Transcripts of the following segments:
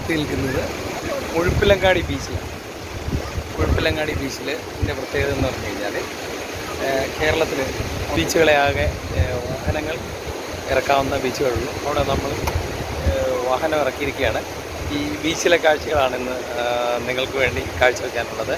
എത്തി നിൽക്കുന്നത് മുഴുപ്പിലങ്ങാടി ബീച്ചിലാണ് മുഴുപ്പിലങ്ങാടി ബീച്ചിൽ ഇതിൻ്റെ പ്രത്യേകത എന്ന് പറഞ്ഞു കഴിഞ്ഞാൽ കേരളത്തിൽ ബീച്ചുകളെ ആകെ ഏഹ്, വാഹനങ്ങൾ ഇറക്കാവുന്ന ബീച്ചുകളുള്ളൂ അവിടെ നമ്മൾ ഏഹ്, വാഹനം ഇറക്കിയിരിക്കുകയാണ് ഈ ബീച്ചിലെ കാഴ്ചകളാണ് ഇന്ന് ഏഹ്, നിങ്ങൾക്ക് വേണ്ടി കാഴ്ചവെക്കാനുള്ളത്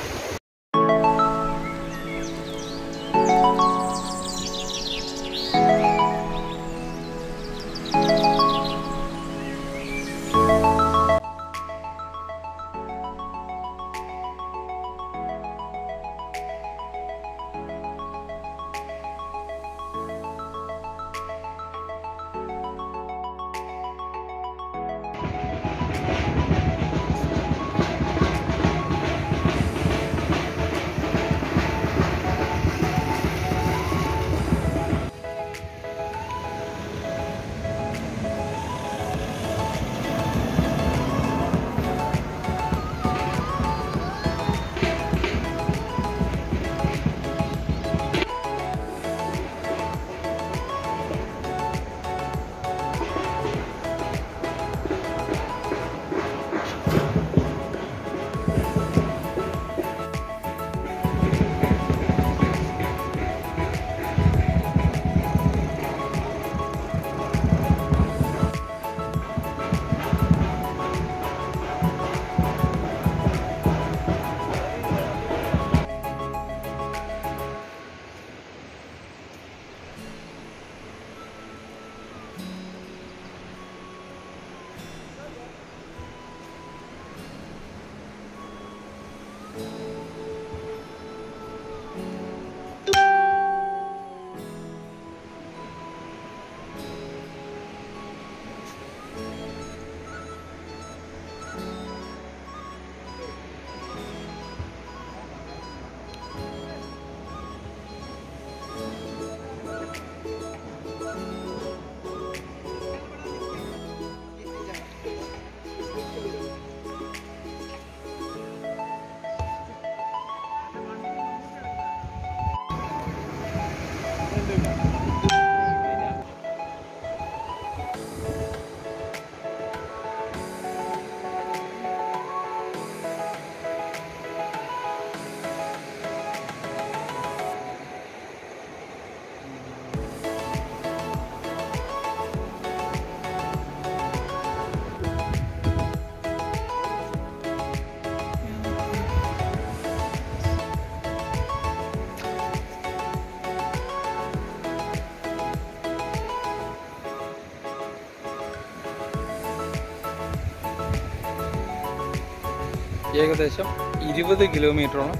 ഏകദേശം ഇരുപത് കിലോമീറ്ററോളം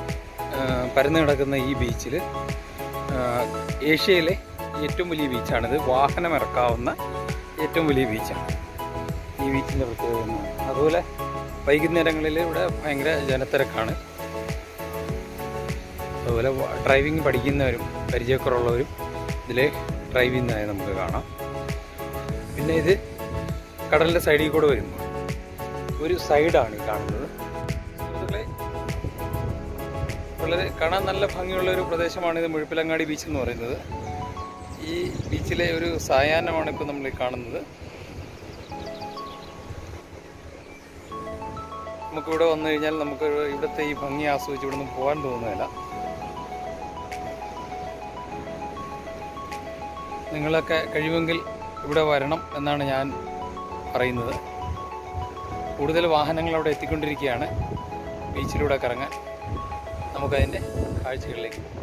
ആ, പരന്നു കിടക്കുന്ന ഈ ബീച്ചിൽ ഏഷ്യയിലെ ഏറ്റവും വലിയ ബീച്ചാണിത് വാഹനം ഇറക്കാവുന്ന ഏറ്റവും വലിയ ബീച്ചാണ് ഈ ബീച്ചിൻ്റെ പ്രത്യേകത എന്നാണ് അതുപോലെ വൈകുന്നേരങ്ങളിൽ ഇവിടെ ഭയങ്കര ജനത്തിരക്കാണ് അതുപോലെ വ- ഡ്രൈവിംഗ് പഠിക്കുന്നവരും പരിചയക്കുറവുള്ളവരും ഇതിൽ ഡ്രൈവ് ചെയ്യുന്നതായി നമുക്ക് കാണാം പിന്നെ ഇത് കടലിൻ്റെ സൈഡിൽ കൂടെ വരുമ്പോൾ ഒരു സൈഡാണ് ഈ കാണുന്നത് സുഹൃത്തുക്കളെ വളരെ കാണാൻ നല്ല ഭംഗിയുള്ള ഒരു പ്രദേശമാണ് ഇത് മുഴുപ്പിലങ്ങാടി ബീച്ച് എന്ന് പറയുന്നത് ഈ ബീച്ചിലെ ഒരു സായാഹ്നമാണ് ഇപ്പോൾ നമ്മൾ ഈ കാണുന്നത് നമുക്കിവിടെ വന്നു കഴിഞ്ഞാൽ നമുക്ക് ഇവിടുത്തെ ഈ ഭംഗി ആസ്വദിച്ച് ഇവിടെ നിന്ന് പോകാൻ തോന്നുന്നില്ല നിങ്ങളൊക്കെ കഴിയുമെങ്കിൽ ഇവിടെ വരണം എന്നാണ് ഞാൻ പറയുന്നത് കൂടുതൽ വാഹനങ്ങൾ അവിടെ എത്തിക്കൊണ്ടിരിക്കുകയാണ് ബീച്ചിലൂടെ കറങ്ങാൻ നമുക്കതിൻ്റെ കാഴ്ചകളിലേക്ക് പോകാം.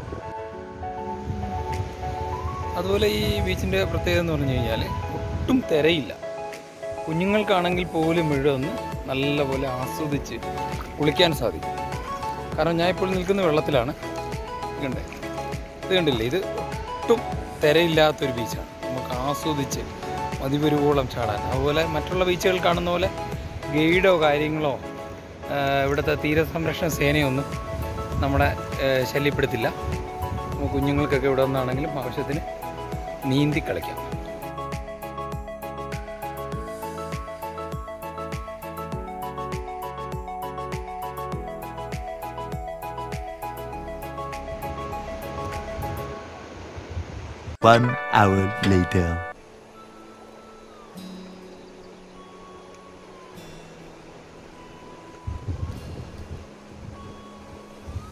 അതുപോലെ ഈ ബീച്ചിൻ്റെ പ്രത്യേകത എന്ന് പറഞ്ഞു കഴിഞ്ഞാൽ ഒട്ടും തിരയില്ല കുഞ്ഞുങ്ങൾക്കാണെങ്കിൽ പോലും ഇവിടെ ഒന്ന് നല്ലപോലെ ആസ്വദിച്ച് കുളിക്കാൻ സാധിക്കും കാരണം ഞാൻ ഇപ്പോൾ നിൽക്കുന്ന വെള്ളത്തിലാണ് കണ്ടേ ഇത് കണ്ടില്ലേ ഇത് ഒട്ടും തിരയില്ലാത്തൊരു ബീച്ചാണ് നമുക്ക് ആസ്വദിച്ച് മതിപരുവോളം ചാടാൻ അതുപോലെ മറ്റുള്ള ബീച്ചുകൾ കാണുന്ന പോലെ ഗൈഡോ കാര്യങ്ങളോ ആ, ഇവിടുത്തെ തീരസംരക്ഷണ സേനയൊന്നും നമ്മളെ ആ, ശല്യപ്പെടുത്തില്ല നമുക്ക് കുഞ്ഞുങ്ങൾക്കൊക്കെ ഇവിടെ നിന്നാണെങ്കിലും ആവശ്യത്തിന് നീന്തി കളിക്കാം One hour later.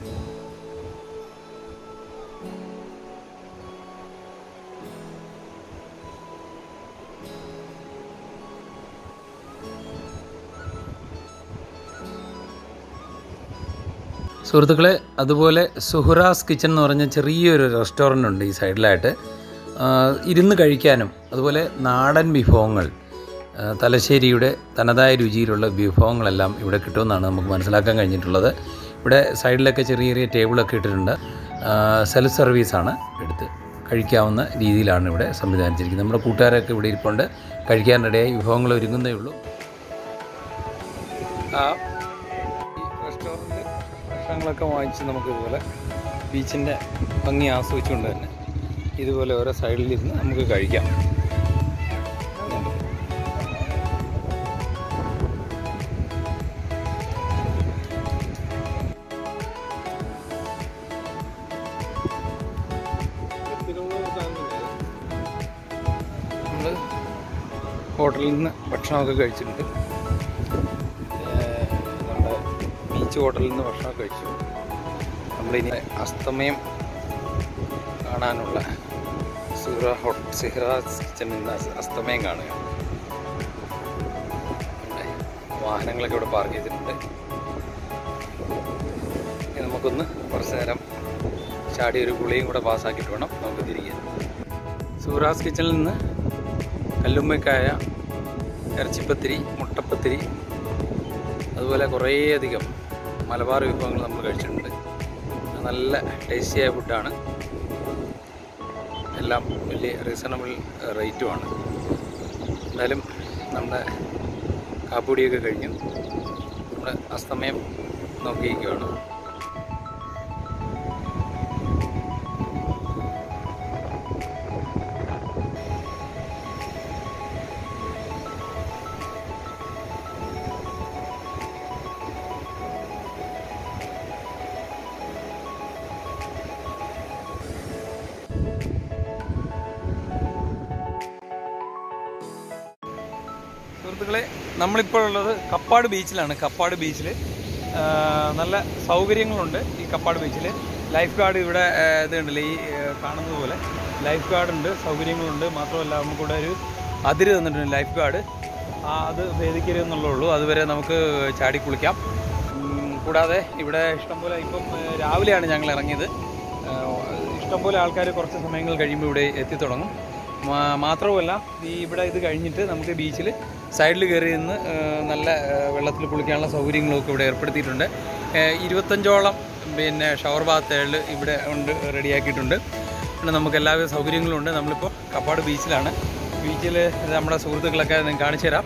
സുഹൃത്തുക്കളെ അതുപോലെ സുഹ്റാസ് കിച്ചൺ എന്ന് പറഞ്ഞ ചെറിയൊരു റെസ്റ്റോറൻ്റ് ഉണ്ട് ഈ സൈഡിലായിട്ട് ആ, ഇരുന്ന് കഴിക്കാനും അതുപോലെ നാടൻ വിഭവങ്ങൾ ആ, തലശ്ശേരിയുടെ തനതായ രുചിയിലുള്ള വിഭവങ്ങളെല്ലാം ഇവിടെ കിട്ടുമെന്നാണ് നമുക്ക് മനസ്സിലാക്കാൻ കഴിഞ്ഞിട്ടുള്ളത് ഇവിടെ സൈഡിലൊക്കെ ചെറിയ ചെറിയ ടേബിളൊക്കെ ഇട്ടിട്ടുണ്ട് സെൽഫ് സർവീസാണ് എടുത്ത് കഴിക്കാവുന്ന രീതിയിലാണ് ഇവിടെ സംവിധാനിച്ചിരിക്കുന്നത് നമ്മുടെ കൂട്ടുകാരൊക്കെ ഇവിടെ ഇരിപ്പുണ്ട് കഴിക്കാനിടയായി വിഭവങ്ങൾ ഒരുങ്ങുന്നേ ഉള്ളൂ ആ ഈ റെസ്റ്റോറൻറ്റ് ഭക്ഷണങ്ങളൊക്കെ വാങ്ങിച്ച് നമുക്ക് ഇതുപോലെ ബീച്ചിൻ്റെ ഭംഗി ആസ്വദിച്ചുകൊണ്ട് തന്നെ ഇതുപോലെ ഓരോ സൈഡിലിരുന്ന് നമുക്ക് കഴിക്കാം നമ്മൾ ഹോട്ടലിൽ നിന്ന് ഭക്ഷണമൊക്കെ കഴിച്ചിട്ടുണ്ട് ഏഹ് നമ്മുടെ ബീച്ച് ഹോട്ടലിൽ നിന്ന് ഭക്ഷണമൊക്കെ കഴിച്ചു നമ്മളിനി അസ്തമയം കാണാനുള്ള സിഹ്റ ഹോ സിഹ്റാസ് കിച്ചണിൽ നിന്ന് അസ് അസ്തമയം കാണുകയാണ് നമ്മുടെ വാഹനങ്ങളൊക്കെ ഇവിടെ പാർക്ക് ചെയ്തിട്ടുണ്ട് ഇനി നമുക്കൊന്ന് കുറച്ച് നേരം ചാടി ഒരു കുളിയും കൂടെ പാസ്സാക്കിയിട്ട് വേണം നമുക്ക് തിരികെ സൂറാസ് കിച്ചണിൽ നിന്ന് കല്ലുമ്മക്കായ ഇറച്ചിപ്പത്തിരി മുട്ടപ്പത്തിരി അതുപോലെ കുറേയധികം മലബാർ വിഭവങ്ങൾ നമ്മൾ കഴിച്ചിട്ടുണ്ട് നല്ല ടേസ്റ്റിയായ ഫുഡാണ് എല്ലാം വലിയ റീസണബിൾ റേറ്റുമാണ് എന്തായാലും നമ്മുടെ കാപ്പുടിയൊക്കെ കഴിഞ്ഞു നമ്മുടെ അസ്തമയം നോക്കിയിരിക്കുകയാണ് സുഹൃത്തുക്കളെ നമ്മളിപ്പോൾ ഉള്ളത് കപ്പാട് ബീച്ചിലാണ് കപ്പാട് ബീച്ചിൽ നല്ല സൗകര്യങ്ങളുണ്ട് ഈ കപ്പാട് ബീച്ചിൽ ലൈഫ് ഗാർഡ് ഇവിടെ ആ, ഇതുണ്ടല്ലോ ഈ ആ, കാണുന്നത് പോലെ ലൈഫ് ഗാർഡ് ഉണ്ട് സൗകര്യങ്ങളുണ്ട് മാത്രമല്ല നമുക്കിവിടെ ഒരു അതിര് തന്നിട്ടുണ്ട് ലൈഫ് ഗാർഡ് ആ അത് ഭേദിക്കരുത് എന്നുള്ളൂ അതുവരെ നമുക്ക് ചാടി കുളിക്കാം ഉം, കൂടാതെ ഇവിടെ ഇഷ്ടംപോലെ ഇപ്പം ആ, രാവിലെയാണ് ഞങ്ങൾ ഇറങ്ങിയത് ആ, ഇഷ്ടംപോലെ ആൾക്കാർ കുറച്ച് സമയങ്ങൾ കഴിയുമ്പോൾ ഇവിടെ എത്തിത്തുടങ്ങും മാ- മാത്രവുമല്ല ഈ ഇവിടെ ഇത് കഴിഞ്ഞിട്ട് നമുക്ക് ബീച്ചിൽ സൈഡിൽ കയറി നിന്ന് ആ, നല്ല വെള്ളത്തിൽ കുളിക്കാനുള്ള സൗകര്യങ്ങളൊക്കെ ഇവിടെ ഏർപ്പെടുത്തിയിട്ടുണ്ട് ആ, ഇരുപത്തഞ്ചോളം പിന്നെ ഷവർ ബാത്തുകൾ ഇവിടെ ഉണ്ട് റെഡിയാക്കിയിട്ടുണ്ട് പിന്നെ നമുക്ക് എല്ലാവിധ സൗകര്യങ്ങളും ഉണ്ട് നമ്മളിപ്പോൾ കപ്പാട് ബീച്ചിലാണ് ബീച്ചിൽ നമ്മുടെ സുഹൃത്തുക്കളൊക്കെ നിങ്ങൾക്ക് കാണിച്ചു തരാം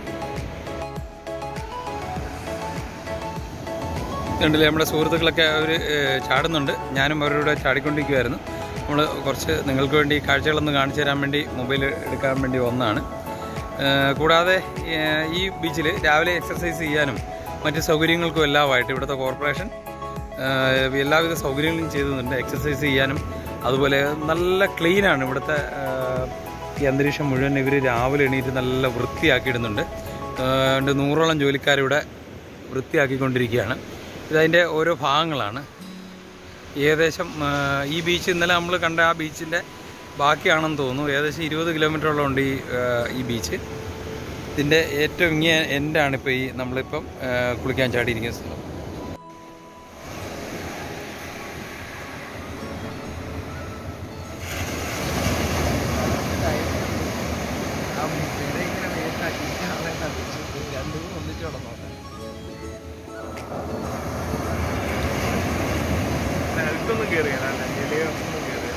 ഉണ്ടല്ലേ നമ്മുടെ സുഹൃത്തുക്കളൊക്കെ അവർ ചാടുന്നുണ്ട് ഞാനും അവരോട് ചാടിക്കൊണ്ടിരിക്കുമായിരുന്നു നമ്മൾ കുറച്ച് നിങ്ങൾക്ക് വേണ്ടി കാഴ്ചകളൊന്ന് കാണിച്ചു തരാൻ വേണ്ടി മൊബൈൽ എടുക്കാൻ വേണ്ടി വന്നതാണ് ഏഹ് കൂടാതെ ഏഹ് ഈ ബീച്ചിൽ രാവിലെ എക്സർസൈസ് ചെയ്യാനും മറ്റ് സൗകര്യങ്ങൾക്കും എല്ലാമായിട്ട് ഇവിടുത്തെ കോർപ്പറേഷൻ ഏഹ് എല്ലാവിധ സൗകര്യങ്ങളും ചെയ്തിട്ടുണ്ട് എക്സർസൈസ് ചെയ്യാനും അതുപോലെ നല്ല ക്ലീനാണ് ഇവിടുത്തെ ഏഹ് ഈ അന്തരീക്ഷം മുഴുവൻ ഇവർ രാവിലെ എണീറ്റ് നല്ല വൃത്തിയാക്കിയിടുന്നുണ്ട് ഏഹ് ഉണ്ട് നൂറോളം ജോലിക്കാരിവിടെ വൃത്തിയാക്കിക്കൊണ്ടിരിക്കുകയാണ് ഇതതിൻ്റെ ഓരോ ഭാഗങ്ങളാണ് ഏകദേശം ആ, ഈ ബീച്ച് ഇന്നലെ നമ്മൾ കണ്ട ആ ബീച്ചിൻ്റെ ബാക്കിയാണെന്ന് തോന്നുന്നു ഏകദേശം ഇരുപത് കിലോമീറ്ററോളം ഉണ്ട് ഈ ആ, ഈ ബീച്ച് ഇതിൻ്റെ ഏറ്റവും ഇങ്ങിയ എൻഡാണ് ഇപ്പോൾ ഈ നമ്മളിപ്പം ആ, കുളിക്കാൻ ചാടിയിരിക്കുന്ന സ്ഥലം അടുത്തൊന്നും കയറിയല്ല ചെടിയൊന്നും കയറിയ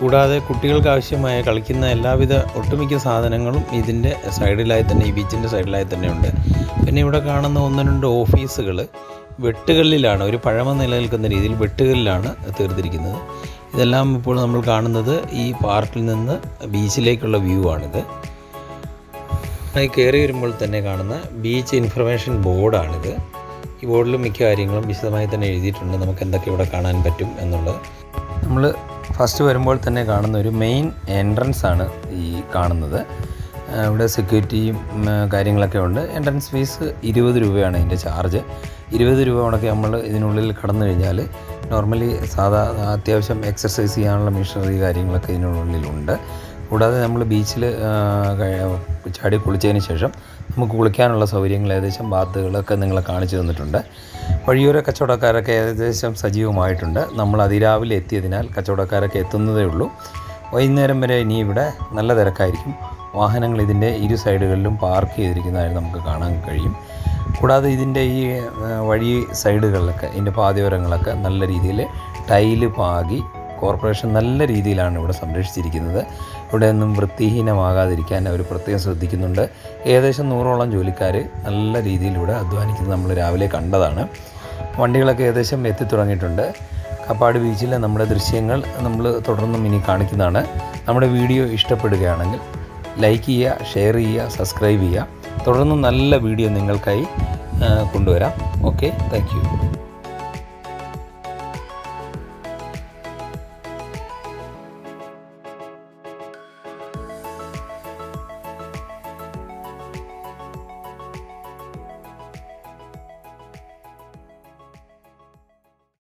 കൂടാതെ കുട്ടികൾക്ക് ആവശ്യമായ കളിക്കുന്ന എല്ലാവിധ ഒട്ടുമിക്ക സാധനങ്ങളും ഇതിൻ്റെ സൈഡിലായി തന്നെ ഈ ബീച്ചിൻ്റെ സൈഡിലായി തന്നെ ഉണ്ട് പിന്നെ ഇവിടെ കാണുന്ന ഒന്ന് രണ്ട് ഓഫീസുകൾ വെട്ടുകല്ലിലാണ് ഒരു പഴമ നിലനിൽക്കുന്ന രീതിയിൽ വെട്ടുകല്ലിലാണ് തീർത്തിരിക്കുന്നത് ഇതെല്ലാം ഇപ്പോൾ നമ്മൾ കാണുന്നത് ഈ പാർക്കിൽ നിന്ന് ബീച്ചിലേക്കുള്ള വ്യൂ ആണിത് ആയി കയറി വരുമ്പോൾ തന്നെ കാണുന്ന ബീച്ച് ഇൻഫർമേഷൻ ബോർഡാണിത് ഈ ബോർഡിൽ മിക്ക കാര്യങ്ങളും വിശദമായി തന്നെ എഴുതിയിട്ടുണ്ട് നമുക്ക് എന്തൊക്കെ ഇവിടെ കാണാൻ പറ്റും എന്നുള്ളത് നമ്മൾ ഫസ്റ്റ് വരുമ്പോൾ തന്നെ കാണുന്ന ഒരു മെയിൻ എൻട്രൻസ് ആണ് ഈ കാണുന്നത് ആ, ഇവിടെ സെക്യൂരിറ്റിയും ഉം, കാര്യങ്ങളൊക്കെ ഉണ്ട് എൻട്രൻസ് ഫീസ് ഇരുപത് രൂപയാണ് ഇതിൻ്റെ ചാർജ് ഇരുപത് രൂപ ഉണക്കി നമ്മൾ ഇതിനുള്ളിൽ കടന്നു കഴിഞ്ഞാൽ നോർമലി സാധാ അത്യാവശ്യം എക്സർസൈസ് ചെയ്യാനുള്ള മെഷീനറി കാര്യങ്ങളൊക്കെ ഇതിനുള്ളിലുണ്ട് കൂടാതെ നമ്മൾ ബീച്ചിൽ ചാടി കുളിച്ചതിന് ശേഷം നമുക്ക് കുളിക്കാനുള്ള സൗകര്യങ്ങൾ ഏകദേശം ബാത്തുകളൊക്കെ നിങ്ങളെ കാണിച്ചു തന്നിട്ടുണ്ട് വഴിയോര കച്ചവടക്കാരൊക്കെ ഏകദേശം സജീവമായിട്ടുണ്ട് നമ്മൾ അതിരാവിലെ എത്തിയതിനാൽ കച്ചവടക്കാരൊക്കെ എത്തുന്നതേ ഉള്ളൂ വൈകുന്നേരം വരെ ഇനി ഇവിടെ നല്ല തിരക്കായിരിക്കും വാഹനങ്ങൾ ഇതിൻ്റെ ഇരു സൈഡുകളിലും പാർക്ക് ചെയ്തിരിക്കുന്നതായി നമുക്ക് കാണാൻ കഴിയും കൂടാതെ ഇതിൻ്റെ ഈ ആ, വഴി സൈഡുകളിലൊക്കെ ഇതിൻ്റെ പാതയോരങ്ങളൊക്കെ നല്ല രീതിയിൽ ടൈല് പാകി കോർപ്പറേഷൻ നല്ല രീതിയിലാണ് ഇവിടെ സംരക്ഷിച്ചിരിക്കുന്നത് ഇവിടെ ഒന്നും വൃത്തിഹീനമാകാതിരിക്കാൻ അവർ പ്രത്യേകം ശ്രദ്ധിക്കുന്നുണ്ട് ഏകദേശം നൂറോളം ജോലിക്കാർ നല്ല രീതിയിൽ ഇവിടെ അധ്വാനിക്കുന്നത് നമ്മൾ രാവിലെ കണ്ടതാണ് വണ്ടികളൊക്കെ ഏകദേശം എത്തിത്തുടങ്ങിയിട്ടുണ്ട് കപ്പാട് ബീച്ചിലെ നമ്മുടെ ദൃശ്യങ്ങൾ നമ്മൾ തുടർന്നും ഇനി കാണിക്കുന്നതാണ് നമ്മുടെ വീഡിയോ ഇഷ്ടപ്പെടുകയാണെങ്കിൽ ലൈക്ക് ചെയ്യുക ഷെയർ ചെയ്യുക സബ്സ്ക്രൈബ് ചെയ്യുക തുടർന്നും നല്ല വീഡിയോ നിങ്ങൾക്കായി ആ, കൊണ്ടുവരാം ഓക്കെ താങ്ക് യു